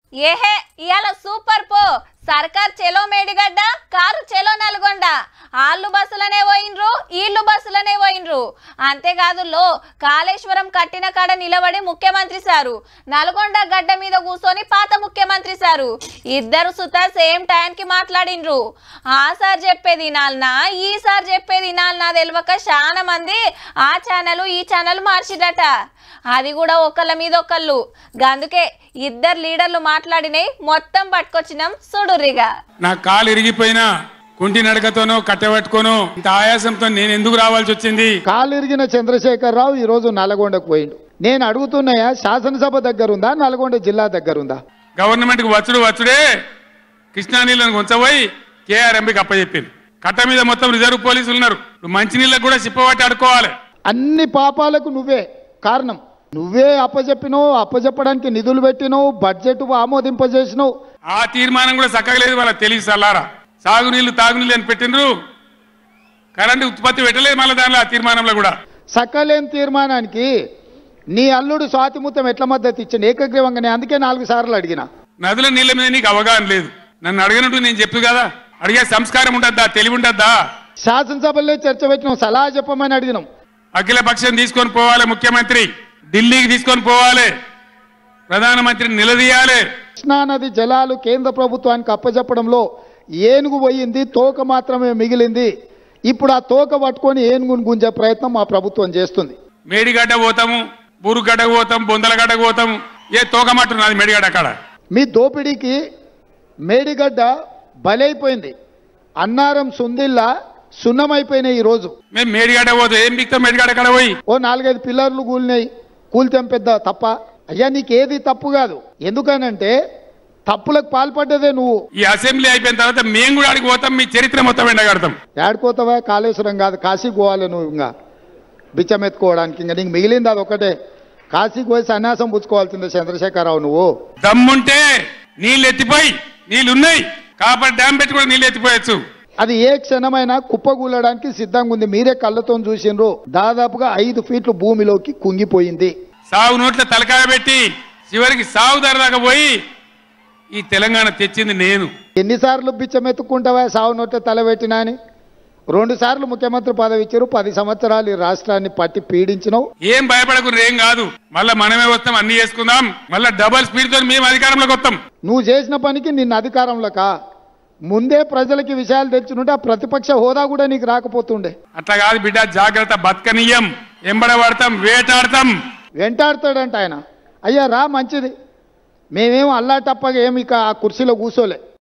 ఏహే ఇవాళ సూపర్ పో సర్కార్ చెలో మేడిగడ్డ కారు చెలో నల్గొండ ఆళ్ళు బస్సులనే పోయినరు ఈళ్ళు బస్సులనే పోయినరు అంతేకాదు లో కాళేశ్వరం కట్టిన కాడ నిలబడి ముఖ్యమంత్రి సారు నల్గొండ గడ్డ మీద కూర్చొని పాత ముఖ్యమంత్రి సారు ఇద్దరు సుత సేమ్ టైంకి మాట్లాడినరు ఆ సార్ చెప్పేది నాలనా ఈ సార్ చెప్పేది నాలనా తెలియక చాలా మంది ఆ ఛానల్ ఈ ఛానల్ మార్చిడట అది కూడా ఒకళ్ళ మీద ఒకళ్ళు అందుకే ఇద్దరు లీడర్లు మాట్లాడినాయి మొత్తం పట్టుకొచ్చినాం చూడుర్రిగా నా కాలు ఇరిగిపోయినా కుంటి నడకతోనో కట్టబట్టుకోనో ఇంత ఆయాసంతో నేను ఎందుకు రావాల్సి వచ్చింది కాలిరిగిన చంద్రశేఖరరావు ఈ రోజు నల్గొండకు పోయిండు నేను అడుగుతున్నాయా శాసనసభ దగ్గర ఉందా నల్గొండ జిల్లా దగ్గర ఉందా గవర్నమెంట్ కు వచ్చుడు వచ్చుడే కృష్ణా నీళ్ళని ఉంచబోయి కేఆర్ఎంబికి అప్పచెప్పింది కట్ట మీద మొత్తం రిజర్వ్ పోలీసులు ఉన్నారు నువ్వు మంచినీళ్ళకు కూడా సిప్పబట్టి అడుకోవాలి అన్ని పాపాలకు నువ్వే కారణం నువ్వే అప్పచెప్పినావు అప్పచెప్పడానికి నిధులు పెట్టినావు బడ్జెట్ ఆమోదింపజేసినావు ఆ తీర్మానం కూడా చక్కగా లేదు వాళ్ళకి తెలియదు సల్లారా సాగునీళ్ళు తాగునీళ్ళు అని పెట్టినరు కరెంటు ఉత్పత్తి పెట్టలేదు మళ్ళీ దానిలో ఆ తీర్మానంలో కూడా సకలేని తీర్మానానికి నీ అల్లుడు స్వాతిముత్తం ఎట్ల మద్దతు ఇచ్చిండు ఏకగ్రీవంగానే అందుకే నాలుగు సార్లు అడిగిన నదుల నీళ్ళ మీద నీకు అవగాహన లేదు నన్ను అడిగినట్టు నేను చెప్పు కదా అడిగే సంస్కారం ఉంటుందా తెలివి ఉంటుందా శాసనసభలో చర్చ పెట్టినాం సలహా చెప్పమని అడిగినాం అఖిల పక్షం తీసుకొని పోవాలి ముఖ్యమంత్రి ఢిల్లీకి తీసుకొని పోవాలి ప్రధానమంత్రిని నిలదీయాలి కృష్ణానది జలాలు కేంద్ర ప్రభుత్వానికి అప్పచెప్పడంలో ఏనుగు పోయింది తోక మాత్రమే మిగిలింది ఇప్పుడు ఆ తోక పట్టుకొని ఏనుగును గుంజే ప్రయత్నం మా ప్రభుత్వం చేస్తుంది మేడిగడ్డ పోతాము బూరుగడ్డకు పోతాం బొందలగడ్డకు పోతాం ఏ తోకమట్టు నాది మేడిగడ్డ అక్కడ మీ దోపిడీకి మేడిగడ్డ బలైపోయింది అన్నారం సుందిల్లా సున్నమైపోయినాయి ఈరోజు మేము మేడిగడ్డ పోతాం ఏం బిక్తాం మేడిగడ్డ అక్కడ పోయి ఓ నాలుగైదు పిల్లర్లు కూలినాయి కూల్తాం పెద్ద తప్ప అయ్యా నీకేది తప్పు కాదు ఎందుకనంటే తప్పులకు పాల్పడ్డదే నువ్వు ఈ అసెంబ్లీ అయిపోయిన తర్వాత మేము కూడా అడిగి పోతాం మీ చరిత్ర మొత్తం ఎండగడతాం ఏడుకోతావా కాళేశ్వరం కాదు కాశీకి పోవాలి నువ్వు ఇంకా బిచ్చం ఎత్తుకోవడానికి ఇంకా నీకు మిగిలింది అది ఒకటే కాశీకి పోయి సన్యాసం పుచ్చుకోవాల్సిందే చంద్రశేఖరరావు నువ్వు దమ్ముంటే నీళ్ళు ఎత్తిపోయి నీళ్ళు ఉన్నాయి కాబట్టి డ్యామ్ పెట్టి కూడా నీళ్ళు ఎత్తిపోయచ్చు అది ఏ క్షణమైనా కుప్పగూలడానికి సిద్ధంగా ఉంది మీరే కళ్ళతో చూసిండ్రు దాదాపుగా ఐదు ఫీట్లు భూమిలోకి కుంగిపోయింది సాగు నోట్ల తలకాయ పెట్టి చివరికి సాగు ధర దాకా పోయి ఈ తెలంగాణ తెచ్చింది నేను ఎన్నిసార్లు బిచ్చం ఎత్తుకుంటావా సావు నోట్ల తలబెట్టినా అని రెండు సార్లు ముఖ్యమంత్రి పదవి ఇచ్చారు పది సంవత్సరాలు ఈ రాష్ట్రాన్ని పట్టి పీడించినావు ఏం భయపడకుండా ఏం కాదు మళ్ళా మనమే వస్తాం అన్ని చేసుకుందాం మళ్ళా డబల్ స్పీడ్ తో మేము అధికారంలోకి వస్తాం నువ్వు చేసిన పనికి నిన్ను అధికారంలోక ముందే ప్రజలకి విషయాలు తెచ్చుంటే ఆ ప్రతిపక్ష హోదా కూడా నీకు రాకపోతుండే అట్లా కాదు బిడ్డ జాగ్రత్త బతకనీయం ఎంబడ పడతాం వేటాడతాం వెంటాడుతాడంట ఆయన అయ్యా రా మంచిది మేమేం అల్లాటప్పగా ఏమి ఇక ఆ కుర్చీలో కూర్చోలే